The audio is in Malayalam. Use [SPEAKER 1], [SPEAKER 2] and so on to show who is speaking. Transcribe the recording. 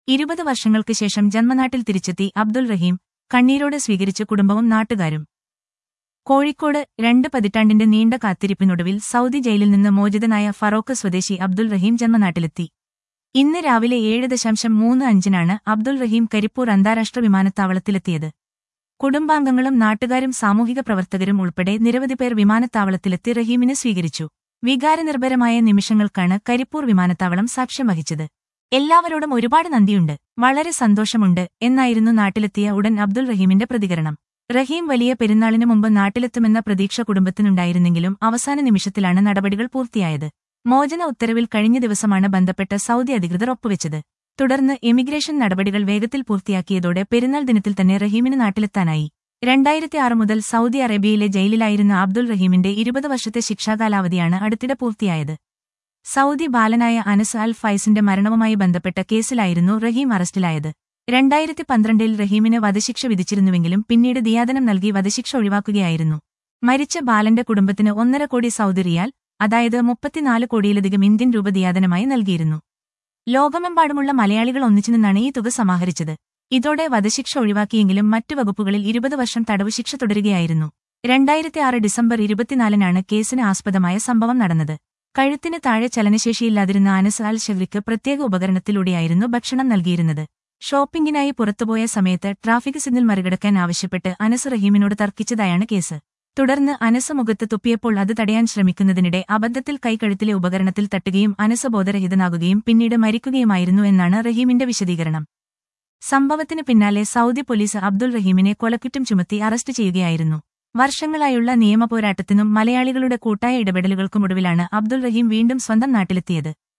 [SPEAKER 1] ഇരുപത് വർഷങ്ങൾക്ക് ശേഷം ജന്മനാട്ടിൽ തിരിച്ചെത്തി അബ്ദുൾ റഹീം കണ്ണീരോടെ സ്വീകരിച്ച കുടുംബവും നാട്ടുകാരും കോഴിക്കോട് രണ്ട് പതിറ്റാണ്ടിന്റെ നീണ്ട കാത്തിരിപ്പിനൊടുവിൽ സൗദി ജയിലിൽ നിന്ന് മോചിതനായ ഫറോക്ക് സ്വദേശി അബ്ദുൾ റഹീം ജന്മനാട്ടിലെത്തി ഇന്ന് രാവിലെ ഏഴ് ദശാംശം മൂന്ന് അഞ്ചിനാണ് അബ്ദുൾ റഹീം കരിപ്പൂർ അന്താരാഷ്ട്ര വിമാനത്താവളത്തിലെത്തിയത് കുടുംബാംഗങ്ങളും നാട്ടുകാരും സാമൂഹിക പ്രവർത്തകരും ഉൾപ്പെടെ നിരവധി പേർ വിമാനത്താവളത്തിലെത്തി റഹീമിനെ സ്വീകരിച്ചു വികാരനിർഭരമായ നിമിഷങ്ങൾക്കാണ് കരിപ്പൂർ വിമാനത്താവളം സാക്ഷ്യം വഹിച്ചത് എല്ലാവരോടും ഒരുപാട് നന്ദിയുണ്ട് വളരെ സന്തോഷമുണ്ട് എന്നായിരുന്നു നാട്ടിലെത്തിയ ഉടൻ അബ്ദുൾ റഹീമിന്റെ പ്രതികരണം റഹീം വലിയ പെരുന്നാളിന് മുമ്പ് നാട്ടിലെത്തുമെന്ന പ്രതീക്ഷ കുടുംബത്തിനുണ്ടായിരുന്നെങ്കിലും അവസാന നിമിഷത്തിലാണ് നടപടികൾ പൂർത്തിയായത് മോചന ഉത്തരവിൽ കഴിഞ്ഞ ദിവസമാണ് ബന്ധപ്പെട്ട സൗദി അധികൃതർ ഒപ്പുവെച്ചത് തുടർന്ന് ഇമിഗ്രേഷൻ നടപടികൾ വേഗത്തിൽ പൂർത്തിയാക്കിയതോടെ പെരുന്നാൾ ദിനത്തിൽ തന്നെ റഹീമിന് നാട്ടിലെത്താനായി രണ്ടായിരത്തി ആറ് മുതൽ സൗദി അറേബ്യയിലെ ജയിലിലായിരുന്ന അബ്ദുൾ റഹീമിന്റെ ഇരുപത് വർഷത്തെ ശിക്ഷാകാലാവധിയാണ് അടുത്തിടെ പൂർത്തിയായത് സൗദി ബാലനായ അനസ് അൽ ഫൈസിന്റെ മരണവുമായി ബന്ധപ്പെട്ട കേസിലായിരുന്നു റഹീം അറസ്റ്റിലായത് രണ്ടായിരത്തി പന്ത്രണ്ടിൽ റഹീമിന് വധശിക്ഷ വിധിച്ചിരുന്നുവെങ്കിലും പിന്നീട് ദിയാദനം നൽകി വധശിക്ഷ ഒഴിവാക്കുകയായിരുന്നു മരിച്ച ബാലന്റെ കുടുംബത്തിന് ഒന്നര കോടി സൗദി റിയാൽ അതായത് മുപ്പത്തിനാല് കോടിയിലധികം ഇന്ത്യൻ രൂപ ദിയാദനമായി നൽകിയിരുന്നു ലോകമെമ്പാടുമുള്ള മലയാളികൾ ഒന്നിച്ചുനിന്നാണ് ഈ തുക സമാഹരിച്ചത് ഇതോടെ വധശിക്ഷ ഒഴിവാക്കിയെങ്കിലും മറ്റു വകുപ്പുകളിൽ ഇരുപത് വർഷം തടവ് ശിക്ഷ തുടരുകയായിരുന്നു രണ്ടായിരത്തി ആറ് ഡിസംബർ ഇരുപത്തിനാലിനാണ് കേസിന് ആസ്പദമായ സംഭവം നടന്നത് കഴുത്തിന് താഴെ ചലനശേഷിയില്ലാതിരുന്ന അനസ് അൽ ഷെഹ്രിക്ക് പ്രത്യേക ഉപകരണത്തിലൂടെയായിരുന്നു ഭക്ഷണം നൽകിയിരുന്നത് ഷോപ്പിംഗിനായി പുറത്തുപോയ സമയത്ത് ട്രാഫിക് സിഗ്നൽ മറികടക്കാൻ ആവശ്യപ്പെട്ട് അനസ് റഹീമിനോട് തർക്കിച്ചതായാണ് കേസ് തുടർന്ന് അനസ് മുഖത്ത് തുപ്പിയപ്പോൾ അത് തടയാൻ ശ്രമിക്കുന്നതിനിടെ അബദ്ധത്തിൽ കൈകഴുത്തിലെ ഉപകരണത്തിൽ തട്ടുകയും അനസ് ബോധരഹിതനാകുകയും പിന്നീട് മരിക്കുകയുമായിരുന്നു എന്നാണ് റഹീമിന്റെ വിശദീകരണം സംഭവത്തിന് പിന്നാലെ സൗദി പോലീസ് അബ്ദുൾ റഹീമിനെ കൊലക്കുറ്റം ചുമത്തി അറസ്റ്റ് ചെയ്യുകയായിരുന്നു വർഷങ്ങളായുള്ള നിയമപോരാട്ടത്തിനും മലയാളികളുടെ കൂട്ടായ ഇടപെടലുകൾക്കുമൊടുവിലാണ് അബ്ദുൾ റഹീം വീണ്ടും സ്വന്തം നാട്ടിലെത്തിയത്